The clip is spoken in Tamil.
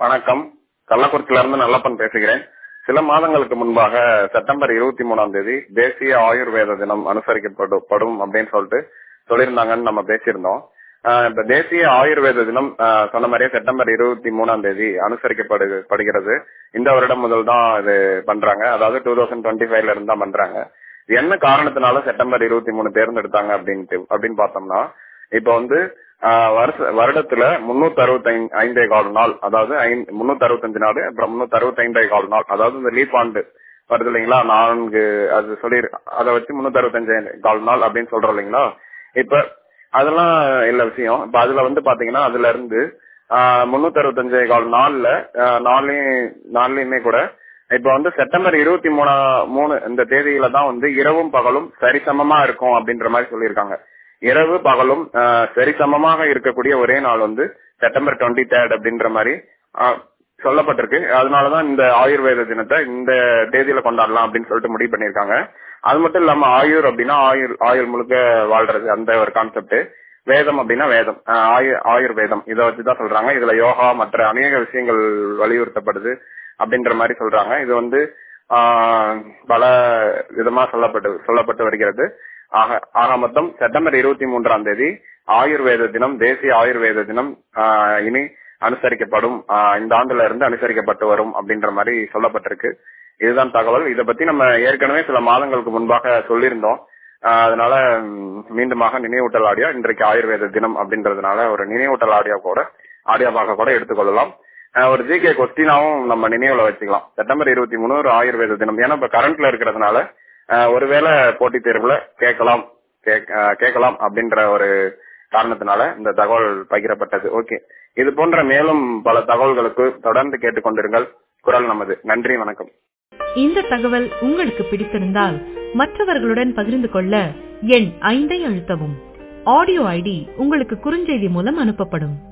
வணக்கம் கள்ளக்குறிச்சியில இருந்து நல்லப்பன் பேசுகிறேன் சில மாதங்களுக்கு முன்பாக செப்டம்பர் இருபத்தி மூணாம் தேதி தேசிய ஆயுர்வேத தினம் அனுசரிக்கப்படும் படும் அப்படின்னு சொல்லிட்டு சொல்லியிருந்தாங்கன்னு நம்ம பேசியிருந்தோம் ஆஹ் இப்ப தேசிய ஆயுர்வேத தினம் ஆஹ் சொன்ன மாதிரியே செப்டம்பர் இருபத்தி மூணாம் தேதி அனுசரிக்கப்படு படுகிறது இந்த வருடம் முதல் தான் இது பண்றாங்க அதாவது டூ தௌசண்ட் டுவெண்ட்டி ஃபைவ்ல இருந்து தான் பண்றாங்க இது என்ன காரணத்தினால செப்டம்பர் இருபத்தி மூணு தேர்ந்தெடுத்தாங்க அப்படின்ட்டு அப்படின்னு பார்த்தோம்னா இப்ப வந்து ஆஹ் வருஷ வருடத்துல முன்னூத்தி அறுபத்தி ஐந்தே கால் நாள் அதாவது முன்னூத்தி அறுபத்தஞ்சு நாள் அப்புறம் முன்னூத்தி அறுபத்தி ஐந்தே கால் நாள் அதாவது இந்த லீப் ஆண்டு வருது இல்லைங்களா நான்கு அது சொல்லி அதை வச்சு முன்னூத்தி அறுபத்தஞ்சு கால் நாள் அப்படின்னு சொல்றோம் இல்லைங்களா இப்ப அதெல்லாம் இல்ல விஷயம் இப்ப அதுல வந்து பாத்தீங்கன்னா அதுல இருந்து முன்னூத்தி அறுபத்தஞ்சு கால் நாள்ல நாளையும் நாள்லயுமே கூட இப்ப வந்து செப்டம்பர் இருபத்தி மூணா மூணு இந்த தேதியில தான் வந்து இரவும் பகலும் சரிசமமா இருக்கும் அப்படின்ற மாதிரி சொல்லியிருக்காங்க இரவு பகலும் சரிசமமாக இருக்கக்கூடிய ஒரே நாள் வந்து செப்டம்பர் டுவெண்ட்டி தேர்ட் அப்படின்ற மாதிரி சொல்லப்பட்டிருக்கு அதனாலதான் இந்த ஆயுர்வேத தினத்தை இந்த தேதியில கொண்டாடலாம் அப்படின்னு சொல்லிட்டு முடிவு பண்ணிருக்காங்க அது மட்டும் இல்லாம ஆயுர் அப்படின்னா ஆயுர் ஆயுர் முழுக்க வாழ்றது அந்த ஒரு கான்செப்ட் வேதம் அப்படின்னா வேதம் ஆயுர்வேதம் இதை வச்சுதான் சொல்றாங்க இதுல யோகா மற்ற அநேக விஷயங்கள் வலியுறுத்தப்படுது அப்படின்ற மாதிரி சொல்றாங்க இது வந்து பல விதமா சொல்லப்பட்டு சொல்லப்பட்டு வருகிறது ஆக ஆக மொத்தம் செப்டம்பர் இருபத்தி மூன்றாம் தேதி ஆயுர்வேத தினம் தேசிய ஆயுர்வேத தினம் இனி அனுசரிக்கப்படும் இந்த ஆண்டுல இருந்து அனுசரிக்கப்பட்டு வரும் அப்படின்ற மாதிரி சொல்லப்பட்டிருக்கு இதுதான் தகவல் இதை பத்தி நம்ம ஏற்கனவே சில மாதங்களுக்கு முன்பாக சொல்லியிருந்தோம் அதனால மீண்டுமாக நினைவூட்டல் ஆடியோ இன்றைக்கு ஆயுர்வேத தினம் அப்படின்றதுனால ஒரு நினைவூட்டல் ஆடியோ கூட ஆடியோவாக கூட எடுத்துக்கொள்ளலாம் ஒரு ஜிகே கொஸ்டினாவும் நம்ம நினைவுல வச்சுக்கலாம் செப்டம்பர் இருபத்தி மூணு ஒரு ஆயுர்வேத தினம் ஏன்னா இப்ப கரண்ட்ல இருக்கிறதுனால ஒருவேளை போட்டித் தேர்வுல கேட்கலாம் கேட்கலாம் அப்படின்ற ஒரு காரணத்தினால இந்த தகவல் பகிரப்பட்டது ஓகே இது போன்ற மேலும் பல தகவல்களுக்கு தொடர்ந்து கேட்டுக்கொண்டிருங்கள் குரல் நமது நன்றி வணக்கம் இந்த தகவல் உங்களுக்கு பிடித்திருந்தால் மற்றவர்களுடன் பகிர்ந்து கொள்ள எண் ஐந்தை அழுத்தவும் ஆடியோ ஐடி உங்களுக்கு குறுஞ்செய்தி மூலம் அனுப்பப்படும்